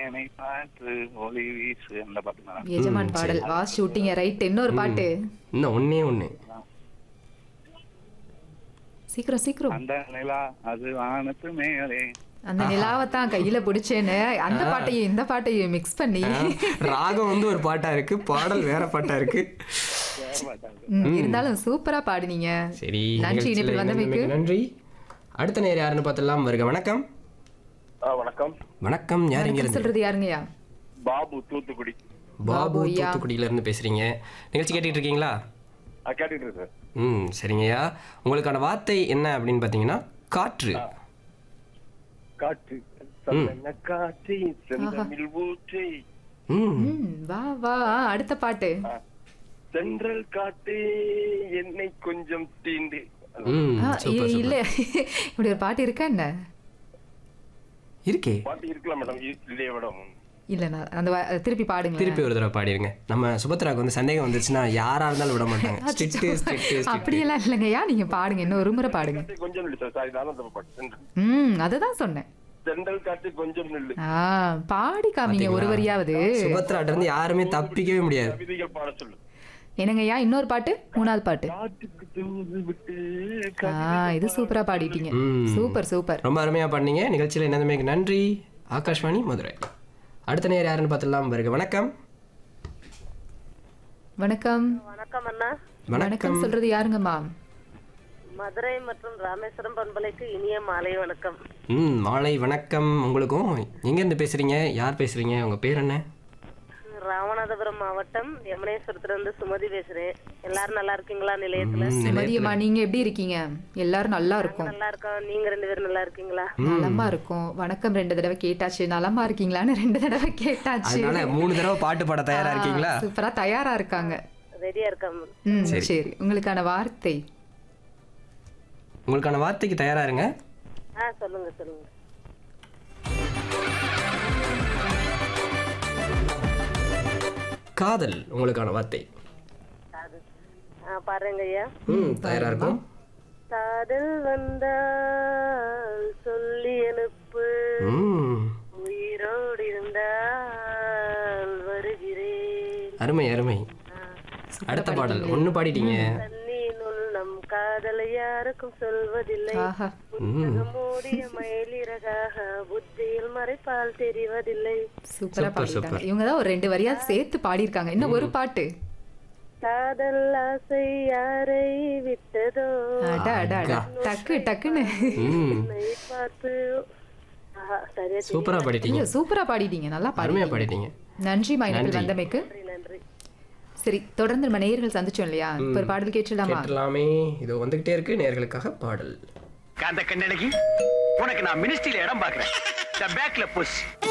மேனை பார்த்து ஒளி வீசு அந்த பாட்டு மேடம் எஜமான் பாடல் வா ஷூட்டிங்க ரைட் இன்னொரு பாட்டு இன்னும் ஒண்ணே ஒண்ணு சீக்கிரம் சீக்கிரம் அந்த நிலா அது வானத்து மேலே அந்த நிலாவை தான் கையில பிடிச்சேன்னு அந்த பாட்டையும் இந்த பாட்டையும் மிக்ஸ் பண்ணி ராகம் வந்து ஒரு பாட்டா இருக்கு பாடல் வேற பாட்டா இருக்கு ம், இருந்தாலும் சூப்பரா பாடுனீங்க சரி நன்றி நிகழ்ச்சியில இணைப்பில் வந்தமைக்கு இணைந்தமைக்கு நன்றி அடுத்த நேரம் யாருன்னு பார்த்தலாம் வருக வணக்கம் வணக்கம் வணக்கம் யார் இங்க வணக்கம் இருந்து சொல்றது யாருங்கய்யா பாபு தூத்துக்குடி பாபு பாபு ஐயா. தூத்துக்குடியில இருந்து பேசுறீங்க நிகழ்ச்சி கேட்டுட்டு இருக்கீங்களா கேட்டுட்டு இருக்கு சார் ம் சரிங்கய்யா உங்களுக்கான வார்த்தை என்ன அப்படின்னு பார்த்தீங்கன்னா காற்று காற்று சந்தன காற்றை செந்தமிழ் ஊற்றை ம் ம், வா வா அடுத்த பாட்டு சென்றல் காட்டு என்னை கொஞ்சம் தீண்டு ம் ஆ, சூப்பர் இ- இல்ல சூப்பர் இப்படி ஒரு பாட்டு இருக்கா என்ன இருக்கே பாட்டு இருக்கலாம் மேடம் இல்லையே மேடம் இல்ல நான் அந்த வா- திருப்பி பாடுங்க திருப்பி ஒரு தடவை பாடிருங்க நம்ம சுபத்ராக்கு வந்து சந்தேகம் வந்துச்சுன்னா யாரா இருந்தாலும் விட மாட்டாங்க ஸ்ட்ரிக்ட் ஸ்ட்ரிக்ட் அப்படியெல்லாம் இல்லைங்கய்யா நீங்க பாடுங்க இன்னும் ஒரு முறை பாடுங்க கொஞ்சம் நில்லு சார் சாரி நானும் அந்த பாட்டு சென்றல் ம் அதுதான் சொன்னேன் சென்றல் காற்று கொஞ்சம் நில்லு ஆ பாடி காமிங்க ஒரு வரியாவது சுபத்ராட்ட இருந்து யாருமே தப்பிக்கவே முடியாது கவிதைகள் பாட சொல்லு என்னங்கய்யா இன்னொரு பாட்டு மூணாவது பாட்டு காற்றுக்கு தூது விட்டு ஆ இது சூப்பரா பாடிட்டீங்க ம். சூப்பர் சூப்பர் ரொம்ப அருமையா பண்ணீங்க நிகழ்ச்சியில் என்னதுமே நன்றி ஆகாஷ்வாணி மதுரை அடுத்த நேரம் யாருன்னு பார்த்துடலாம் வருக வணக்கம் வணக்கம் வணக்கம் அண்ணா வணக்கம் வணக்கம் சொல்றது யாருங்கம்மா மதுரை மற்றும் ராமேஸ்வரம் பண்பலைக்கு இனிய மாலை வணக்கம் ம் மாலை வணக்கம் உங்களுக்கும் எங்க இருந்து பேசுறீங்க யார் பேசுறீங்க உங்க பேர் என்ன ராமநாதபுரம் மாவட்டம் யமுனேஸ்வரத்துல இருந்து சுமதி பேசுறேன் எல்லாரும் நல்லா இருக்கீங்களா நிலையத்துல ம், சுமதியம்மா நீங்க எப்படி இருக்கீங்க எல்லாரும் நல்லா இருக்கும் நல்லா இருக்கோம் நீங்க ரெண்டு பேரும் நல்லா இருக்கீங்களா நலமா இருக்கும் வணக்கம் ரெண்டு தடவை கேட்டாச்சு நலமா இருக்கீங்களான்னு ரெண்டு தடவை கேட்டாச்சு அதனால மூணு தடவை பாட்டு பாட தயாரா இருக்கீங்களா சூப்பரா தயாரா இருக்காங்க ரெடியா இருக்கோம் ம் சரி உங்களுக்கான வார்த்தை உங்களுக்கான வார்த்தைக்கு தயாரா இருங்க ஆ சொல்லுங்க சொல்லுங்க காதல் உங்களுக்கான வார்த்தை அது ஆ பாருங்க ஐயா ம் தயாரா இருக்கும் காதல் வந்தால் சொல்லி அனுப்பு ம் உயிரோடு இருந்தால் வருகிறேன் அருமை அருமை அடுத்த பாடல் ஒண்ணு பாடிட்டீங்க தண்ணீனுள் நம் காதலை யாருக்கும் சொல்வதில்லை ஆஹா புத்தகம் மூடிய மயிலிறகாக புத்தியில் மறைப்பால் தெரிவதில்லை சூப்பரா சூப்பர், பாடிட்டாங்க சூப்பர். இவங்க தான் ஒரு ரெண்டு வரியா சேர்த்து பாடியிருக்காங்க இன்னும் ஒரு பாட்டு காதல் ஆசை யாரை விட்டதோ அட அட அட டக்கு டக்குன்னு ம் உன்னை பார்த்து ஆஹா, சரியா சூப்பரா பாடிட்டீங்க இல்ல சூப்பரா பாடிட்டீங்க நல்லா அருமையா பாடி பாடிட்டீங்க நன்றி மைனத்தில் நன்றி. வந்தமைக்கு நன்றி நன்றி சரி தொடர்ந்து நம்ம நேயர்கள் சந்திச்சோம் இல்லையா இப்ப ஒரு பாடல் கேட்டுலாமா கேட்டலாமே இதோ வந்துகிட்டே இருக்கு நேர்களுக்காக பாடல் காந்த கண்ணழகி உனக்கு நான் மினிஸ்ட்ரியில இடம் பாக்குறேன் த பேக்ல புஷ்